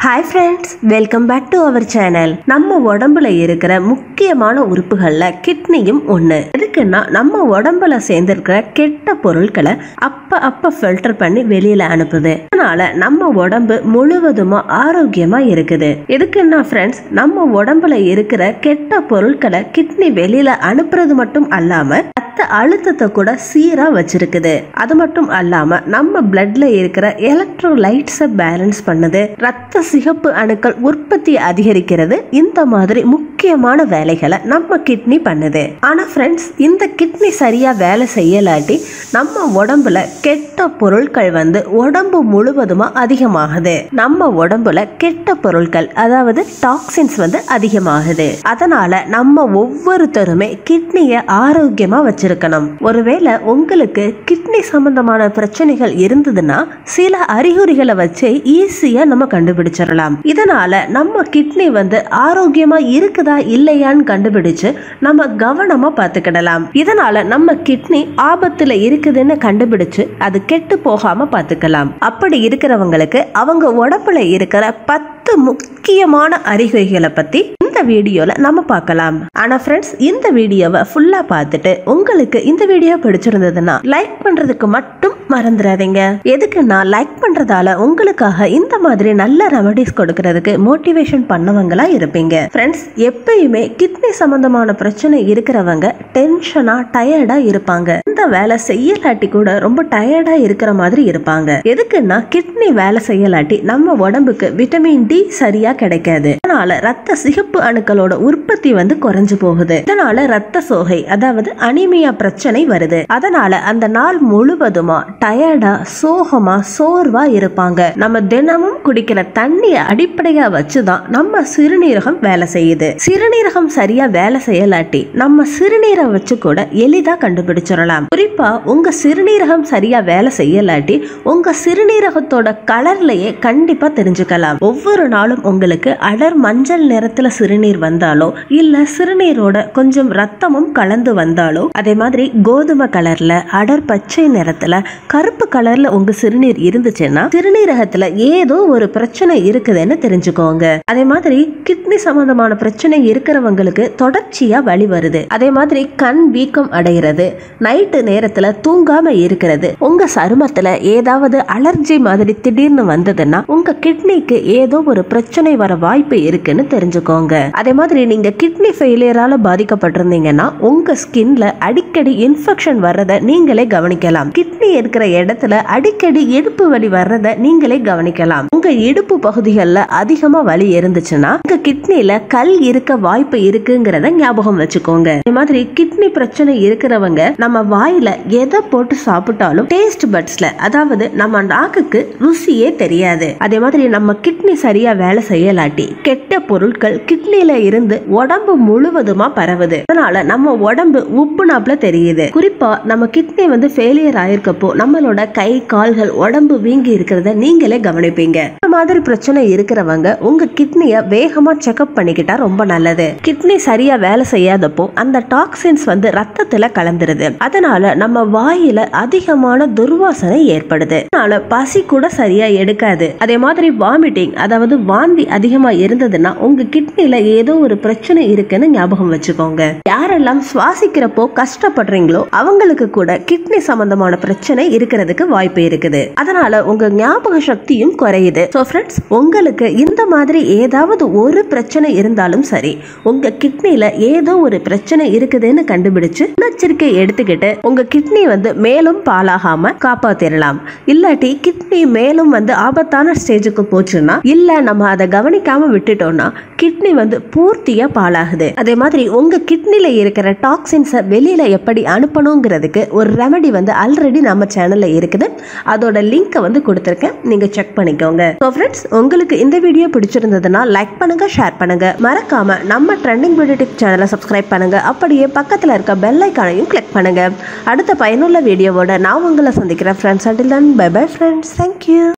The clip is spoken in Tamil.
hi friends welcome back to our channel நம்ம உடம்புல இருக்கிற முக்கியமான உறுப்புகள்ல கிட்னியும் ஒண்ணு எதுக்குன்னா நம்ம உடம்புல சேர்ந்திருக்கிற கெட்ட பொருட்களை அப்ப அப்ப ஃபில்டர் பண்ணி வெளியில அனுப்புது அதனால நம்ம உடம்பு முழுவதுமா ஆரோக்கியமா இருக்குது எதுக்குன்னா ஃப்ரெண்ட்ஸ் நம்ம உடம்புல இருக்கிற கெட்ட பொருட்களை கிட்னி வெளியில அனுப்புறது மட்டும் அல்லாம ரத்த அழுத்தத்தை கூட சீரா வச்சிருக்குது அது மட்டும் அல்லாம நம்ம பிளட்ல இருக்கிற எலக்ட்ரோலைட்ஸை பேலன்ஸ் பண்ணுது ரத்த சிகப்பு அணுக்கள் உற்பத்தி அதிகரிக்கிறது இந்த மாதிரி முக்கியமான வேலைகளை நம்ம கிட்னி பண்ணுது ஆனா ஃப்ரெண்ட்ஸ் இந்த கிட்னி சரியா வேலை செய்யலாட்டி நம்ம உடம்புல கெட்ட பொருட்கள் வந்து உடம்பு முழுவதுமா அதிகமாகுது நம்ம உடம்புல கெட்ட பொருட்கள் அதாவது டாக்ஸின்ஸ் வந்து அதிகமாகுது அதனால நம்ம ஒவ்வொருத்தருமே கிட்னியை ஆரோக்கியமா வச்சிருக்கணும் ஒருவேளை உங்களுக்கு கிட்னி சம்பந்தமான பிரச்சனைகள் இருந்ததுன்னா சில அறிகுறிகளை வச்சு ஈஸியா நம்ம கண்டுபிடிச்சிடலாம் இதனால நம்ம கிட்னி வந்து ஆரோக்கியமா இருக்குதா இல்லையான்னு கண்டுபிடிச்சு நம்ம கவனமா பார்த்துக்கிடலாம் இதனால நம்ம கிட்னி ஆபத்துல இருக்குதுன்னு கண்டுபிடிச்சு அது கெட்டு போகாம பார்த்துக்கலாம் அப்படி இருக்கிறவங்களுக்கு அவங்க உடம்புல இருக்கிற பத்து முக்கியமான அறிகுறிகளை பத்தி இந்த வீடியோல நம்ம பார்க்கலாம் ஆனா ஃப்ரெண்ட்ஸ் இந்த வீடியோவை ஃபுல்லா பார்த்துட்டு உங்களுக்கு இந்த வீடியோ பிடிச்சிருந்ததுன்னா லைக் பண்றதுக்கு மட்டும் மறந்துடாதீங்க எதுக்குன்னா லைக் பண்றதால உங்களுக்காக இந்த மாதிரி நல்ல ரெமடிஸ் கொடுக்கறதுக்கு மோட்டிவேஷன் பண்ணவங்களா இருப்பீங்க ஃப்ரெண்ட்ஸ் எப்பயுமே கிட்னி சம்பந்தமான பிரச்சனை இருக்கிறவங்க டென்ஷனா டயர்டா இருப்பாங்க இந்த வேலை செய்யலாட்டி கூட ரொம்ப டயர்டா இருக்கிற மாதிரி இருப்பாங்க எதுக்குன்னா கிட்னி வேலை செய்யலாட்டி நம்ம உடம்புக்கு விட்டமின் டி சரியா கிடைக்காது அதனால ரத்த சிகப்பு அணுக்களோட உற்பத்தி வந்து குறைஞ்சு போகுது இதனால ரத்த சோகை அதாவது அனிமியா பிரச்சனை வருது அதனால அந்த நாள் முழுவதுமா டயர்டா சோகமா சோர்வா இருப்பாங்க நம்ம தினமும் குடிக்கிற தண்ணியை அடிப்படையா வச்சுதான் நம்ம சிறுநீரகம் வேலை செய்யுது சிறுநீரகம் சரியா வேலை செய்யலாட்டி நம்ம சிறுநீரை வச்சு கூட எளிதா கண்டுபிடிச்சிடலாம் குறிப்பா உங்க சிறுநீரகம் சரியா வேலை செய்யலாட்டி உங்க சிறுநீரகத்தோட கலர்லயே கண்டிப்பா தெரிஞ்சுக்கலாம் ஒவ்வொரு நாளும் உங்களுக்கு அடர் மஞ்சள் நிறத்துல சிறுநீர் வந்தாலோ இல்ல சிறுநீரோட கொஞ்சம் ரத்தமும் கலந்து வந்தாலோ அதே மாதிரி கோதுமை கலர்ல அடர் பச்சை நிறத்துல கருப்பு கலர்ல உங்க சிறுநீர் இருந்துச்சுன்னா சிறுநீரகத்துல ஏதோ ஒரு பிரச்சனை இருக்குதுன்னு தெரிஞ்சுக்கோங்க அதே மாதிரி கிட்னி சம்பந்தமான பிரச்சனை இருக்கிறவங்களுக்கு தொடர்ச்சியா வலி வருது அதே மாதிரி கண் வீக்கம் அடைகிறது நைட்டு நேரத்துல தூங்காம இருக்கிறது உங்க சருமத்துல ஏதாவது அலர்ஜி மாதிரி திடீர்னு வந்ததுன்னா உங்க கிட்னிக்கு ஏதோ ஒரு பிரச்சனை வர வாய்ப்பு இருக்குன்னு தெரிஞ்சுக்கோங்க அதே மாதிரி நீங்க கிட்னி ஃபெயிலியரால பாதிக்கப்பட்டிருந்தீங்கன்னா உங்க ஸ்கின்ல அடிக்கடி இன்ஃபெக்ஷன் வர்றதை நீங்களே கவனிக்கலாம் கிட்னி இருக்கிற இடத்துல அடிக்கடி இடுப்பு வலி வர்றதை நீங்களே கவனிக்கலாம் உங்க இடுப்பு பகுதிகளில் அதிகமா வலி இருந்துச்சுன்னா உங்க கிட்னில கல் இருக்க வாய்ப்பு இருக்குங்கிறத ஞாபகம் வச்சுக்கோங்க அதே மாதிரி கிட்னி பிரச்சனை இருக்கிறவங்க நம்ம வாயில எதை போட்டு சாப்பிட்டாலும் டேஸ்ட் பட்ஸ்ல அதாவது நம்ம நாக்குக்கு ருசியே தெரியாது அதே மாதிரி நம்ம கிட்னி சரியா வேலை செய்யலாட்டி கெட்ட பொருட்கள் கிட்னில இருந்து உடம்பு முழுவதுமா பரவுது அதனால நம்ம உடம்பு உப்புனாப்ல தெரியுது குறிப்பா நம்ம கிட்னி வந்து ஃபெயிலியர் ஆயிருக்கப்போ நம்மளோட கை கால்கள் உடம்பு வீங்கி இருக்கிறத நீங்களே கவனிப்பீங்க இந்த மாதிரி பிரச்சனை இருக்கிறவங்க உங்க கிட்னிய வேகமா செக்அப் பண்ணிக்கிட்டா ரொம்ப நல்லது கிட்னி சரியா வேலை செய்யாதப்போ அந்த டாக்ஸின்ஸ் வந்து ரத்தத்துல கலந்துருது அதனால நம்ம வாயில அதிகமான துர்வாசனை ஏற்படுது அதனால பசி கூட சரியா எடுக்காது அதே மாதிரி வாமிட்டிங் அதாவது வாந்தி அதிகமா இருந்ததுன்னா உங்க கிட்னில ஏதோ ஒரு பிரச்சனை இருக்குன்னு ஞாபகம் வச்சுக்கோங்க யாரெல்லாம் சுவாசிக்கிறப்போ கஷ்டப்படுறீங்களோ அவங்களுக்கு கூட கிட்னி சம்பந்தமான பிரச்சனை இருக்கிறதுக்கு வாய்ப்பு இருக்குது அதனால உங்க ஞாபக சக்தியும் குறையுது ஸோ ஃப்ரெண்ட்ஸ் உங்களுக்கு இந்த மாதிரி ஏதாவது ஒரு பிரச்சனை இருந்தாலும் சரி உங்க கிட்னில ஏதோ ஒரு பிரச்சனை இருக்குதுன்னு கண்டுபிடிச்சு முன்னெச்சரிக்கை எடுத்துக்கிட்டு உங்க கிட்னி வந்து மேலும் பாலாகாம காப்பாத்திரலாம் இல்லாட்டி கிட்னி மேலும் வந்து ஆபத்தான ஸ்டேஜுக்கு போச்சுன்னா இல்ல நம்ம அதை கவனிக்காம விட்டுட்டோம்னா கிட்னி வந்து பூர்த்தியா பாலாகுது அதே மாதிரி உங்க கிட்னில இருக்கிற டாக்ஸின்ஸை வெளியில எப்படி அனுப்பணுங்கிறதுக்கு ஒரு ரெமெடி வந்து ஆல்ரெடி நம்ம சேனல்ல இருக்குது அதோட லிங்கை வந்து கொடுத்துருக்கேன் நீங்க செக் பண்ணிக்கோங்க ஸோ ஃப்ரெண்ட்ஸ் உங்களுக்கு இந்த வீடியோ பிடிச்சிருந்ததுன்னா லைக் பண்ணுங்க ஷேர் பண்ணுங்க மறக்காம நம்ம ட்ரெண்டிங் வீடியோ டிப் சேனலை சப்ஸ்கிரைப் பண்ணுங்க அப்படியே பக்கத்துல இருக்க பெல் ஐக்கானையும் கிளிக் பண்ணுங்க அடுத்த பயனுள்ள வீடியோவோட நான் உங்களை சந்திக்கிறேன் friends until then bye bye friends thank you